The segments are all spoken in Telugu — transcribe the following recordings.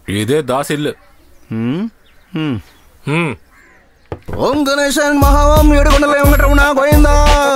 ఇదే దాసిల్లు హ్మ్? హ్మ్. హ్మ్. ఓం గణేశన్ మహావం ఏడుకొండల వెంకటరమణ గోయిందా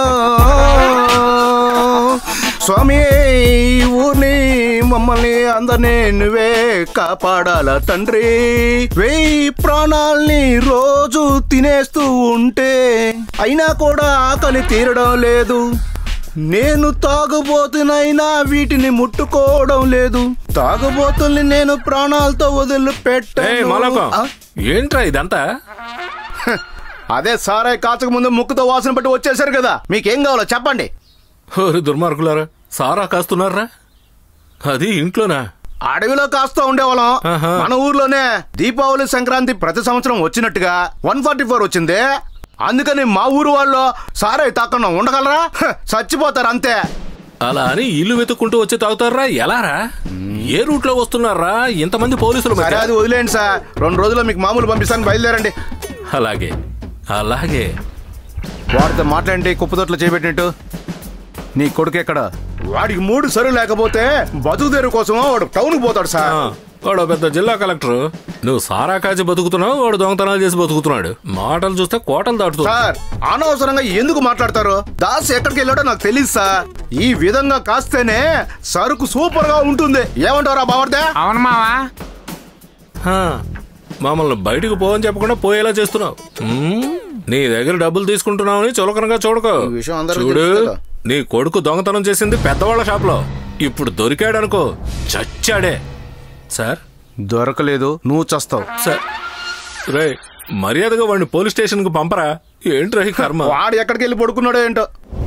స్వామి ఈ ఊరిని మమ్మల్ని అందరినీ నువ్వే కాపాడాల తండ్రి వెయ్యి ప్రాణాల్ని రోజు తినేస్తూ ఉంటే అయినా కూడా ఆకలి తీరడం లేదు నేను తాగుబోతునైనా వీటిని ముట్టుకోవడం లేదు తాగుబోతుల్ని నేను ప్రాణాలతో వదిలి ఏయ్ మాలకం పెట్ట ఏంట్రా ఇదంతా అదే సారాయి కాచక ముందు ముక్కుతో వాసన పట్టి వచ్చేసారు కదా మీకేం కావాలో చెప్పండి ఓరి దుర్మార్గులారా సారా కాస్తున్నారా అది ఇంట్లోనా అడవిలో కాస్తా ఉండేవాళ్ళం ఆహా. మన ఊర్లోనే దీపావళి సంక్రాంతి ప్రతి సంవత్సరం వచ్చినట్టుగా వన్ ఫార్టీ ఫోర్ వచ్చింది అందుకని మా ఊరు వాళ్ళు సారాయి తాకుండా ఉండగలరా హ, చచ్చిపోతారు అంతే అలా అని ఇల్లు వెతుక్కుంటూ వచ్చి తాగుతారా ఎలారా ఏ రూట్ లో వస్తున్నారా ఇంతమంది పోలీసులు సరే మధ్య? అది వదిలేండి సార్ రెండు రోజుల్లో మీకు మామూలు పంపిస్తాను బయలుదేరండి అలాగే అలాగే వాడితో మాట్లాడి కుప్పతొట్లో చేపెట్టినట్టు నీ కొడుకు ఎక్కడ వాడికి మూడు సరువు లేకపోతే బతుకు తెరువు కోసం వాడు టౌన్ పోతాడు ఆ, సార్ వాడు పెద్ద జిల్లా కలెక్టర్ నువ్వు సారా కాచి బతుకుతున్నావు వాడు దొంగతనాలు చేసి బతుకుతున్నాడు మాటలు చూస్తే కోటలు దాటుతుంది సార్ అనవసరంగా ఎందుకు మాట్లాడతారు దాస్ ఎక్కడికి వెళ్ళాడో నాకు తెలియదు సార్ ఈ విధంగా కాస్తేనే సరుకు సూపర్ గా ఉంటుంది ఏమంటారా బావర్దే అవును మావా ఆ, మమ్మల్ని బయటకు పోవని చెప్పకుండా పోయేలా చేస్తున్నావు ఉమ్, నీ దగ్గర డబ్బులు తీసుకుంటున్నావని చులకనగా చూడకు ఈ విషయం అందరికీ చూడు తెలుసు కదా. నీ కొడుకు దొంగతనం చేసింది పెద్దవాళ్ళ షాప్లో ఇప్పుడు దొరికాడనుకో చచ్చాడే సార్ దొరకలేదు నువ్వు చస్తావు సార్ రే మర్యాదగా వాడిని పోలీస్ స్టేషన్ కు పంపరా ఏంట్రా ఈ కర్మ వాడు ఎక్కడికి వెళ్ళి పడుకున్నాడో ఏంటో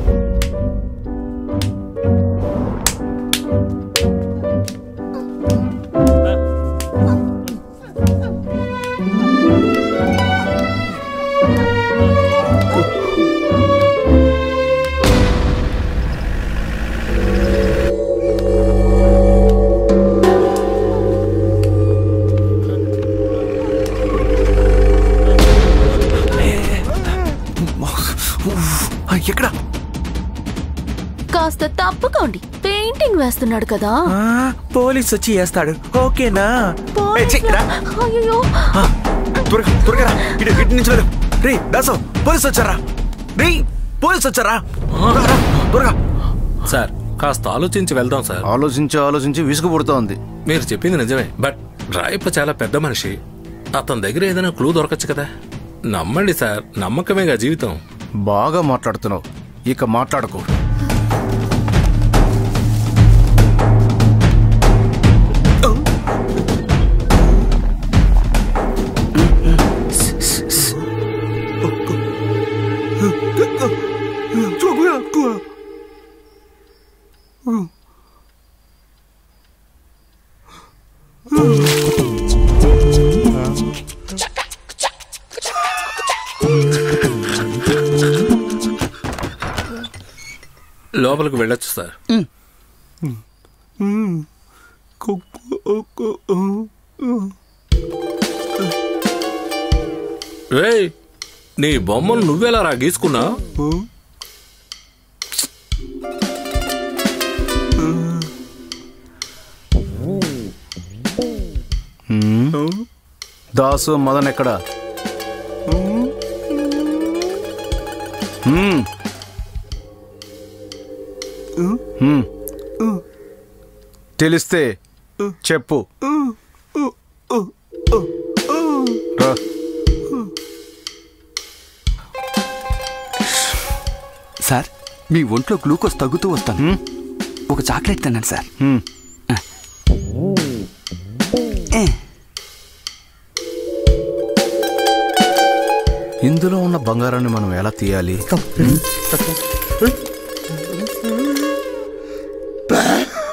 ఎక్కడ కాస్త తప్పుకోండి పెయింటింగ్ వేస్తున్నాడు కదా పోలీస్ వచ్చి వేస్తాడు ఓకేనా ఏ, పోలీసులా? చెయ్, రా. అయ్యయ్యో. ఆ, త్వరగా త్వరగా రా. ఇటు ఇటు నుంచి వెళ్ళు రే దాసం పోలీస్ వచ్చారా రే పోలీస్ వచ్చారా రా, రా, త్వరగా సార్ కాస్త ఆలోచించి వెళ్దాం సార్ ఆలోచించి ఆలోచించి విసుగు పుడుతోంది మీరు చెప్పింది నిజమే బట్ రాయప్ప చాలా పెద్ద మనిషి అతని దగ్గర ఏదైనా క్లూ దొరకచ్చు కదా నమ్మండి సార్ నమ్మకమేగా జీవితం బాగా మాట్లాడుతున్నావు ఇక మాట్లాడకు లోపలికి వెళ్ళొచ్చు సార్ రేయ్ నీ బొమ్మను నువ్వెలా రా గీసుకున్నా దాసు మదన్ ఎక్కడ హ్మ్. హ్మ్. తెలిస్తే చెప్పు రా. సార్ మీ ఒంట్లో గ్లూకోజ్ తగ్గుతూ వస్తాను ఒక చాక్లెట్ తిన్నాను సార్ హ్మ్. ఏ, ఇందులో ఉన్న బంగారాన్ని మనం ఎలా తీయాలి